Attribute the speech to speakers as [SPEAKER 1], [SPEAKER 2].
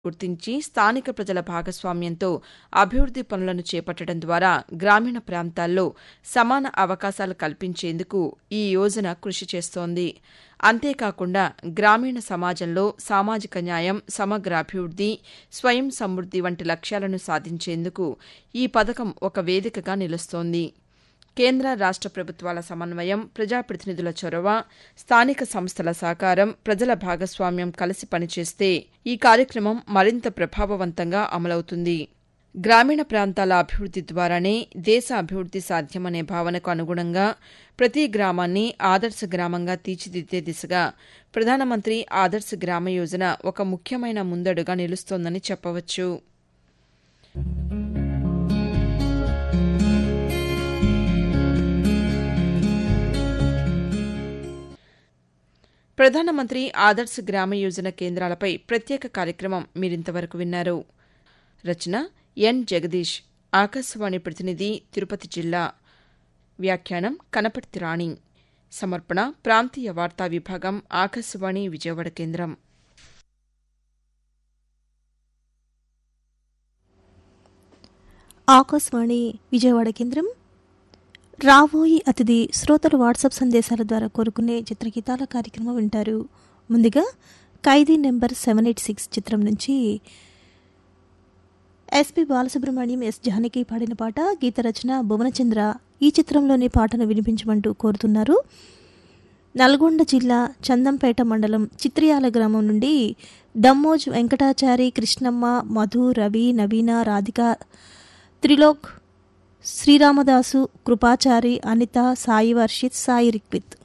[SPEAKER 1] గుర్తించి స్థానిక ప్రజల భాగస్వామ్యంతో అభివృద్ది పనులను చేపట్టడం ద్వారా గ్రామీణ ప్రాంతాల్లో సమాన అవకాశాలు కల్పించేందుకు ఈ యోజన కృషి చేస్తోంది అంతేకాకుండా గ్రామీణ సమాజంలో సామాజిక న్యాయం సమగ్ర అభివృద్ది స్వయం సమృద్ది వంటి లక్ష్యాలను సాధించేందుకు ఈ పథకం ఒక వేదికగా నిలుస్తోంది కేంద్ర రాష్ట ప్రభుత్వాల సమన్వయం ప్రజాప్రతినిధుల చొరవ స్థానిక సంస్థల సహకారం ప్రజల భాగస్వామ్యం కలిసి పనిచేస్తే ఈ కార్యక్రమం మరింత ప్రభావవంతంగా అమలవుతుంది గ్రామీణ ప్రాంతాల అభివృద్ది ద్వారానే దేశ అభివృద్ది సాధ్యమనే భావనకు అనుగుణంగా ప్రతి గ్రామాన్ని ఆదర్శ గ్రామంగా తీర్చిదిద్దే దిశగా ప్రధానమంత్రి ఆదర్శ గ్రామ యోజన ఒక ముఖ్యమైన ముందడుగా నిలుస్తోందని చెప్పవచ్చు ప్రధానమంత్రి ఆదర్శ్ గ్రామ యోజన కేంద్రాలపై ప్రత్యేక కార్యక్రమం మీరింతవరకు విన్నారు రచన ఎన్ జగదీష్ ఆకాశవాణి ప్రతినిధి తిరుపతి జిల్లా వ్యాఖ్యానం కనపర్తి రాణి సమర్పణ ప్రాంతీయ వార్తా విభాగం ఆకాశవాణి విజయవాడ కేంద్రం
[SPEAKER 2] ఆకాశవాణి విజయవాడ కేంద్రం రాబోయి అతిథి శ్రోతలు వాట్సాప్ సందేశాల ద్వారా కోరుకునే చిత్రగీతాల కార్యక్రమం వింటారు ముందుగా Khaidi number seven eight six చిత్రం నుంచి ఎస్పి బాలసుబ్రహ్మణ్యం ఎస్ జానకి పాడిన పాట గీత రచన భువనచంద్ర ఈ చిత్రంలోని పాటను వినిపించమంటూ కోరుతున్నారు నల్గొండ జిల్లా చందంపేట మండలం చిత్రియాల గ్రామం నుండి దమ్మోజ్ వెంకటాచారి కృష్ణమ్మ మధు రవి నవీన రాధిక త్రిలోక్ శ్రీరామదాసు కృపాచారి అనిత సాయి వర్షిత్ సాయి రిక్విత్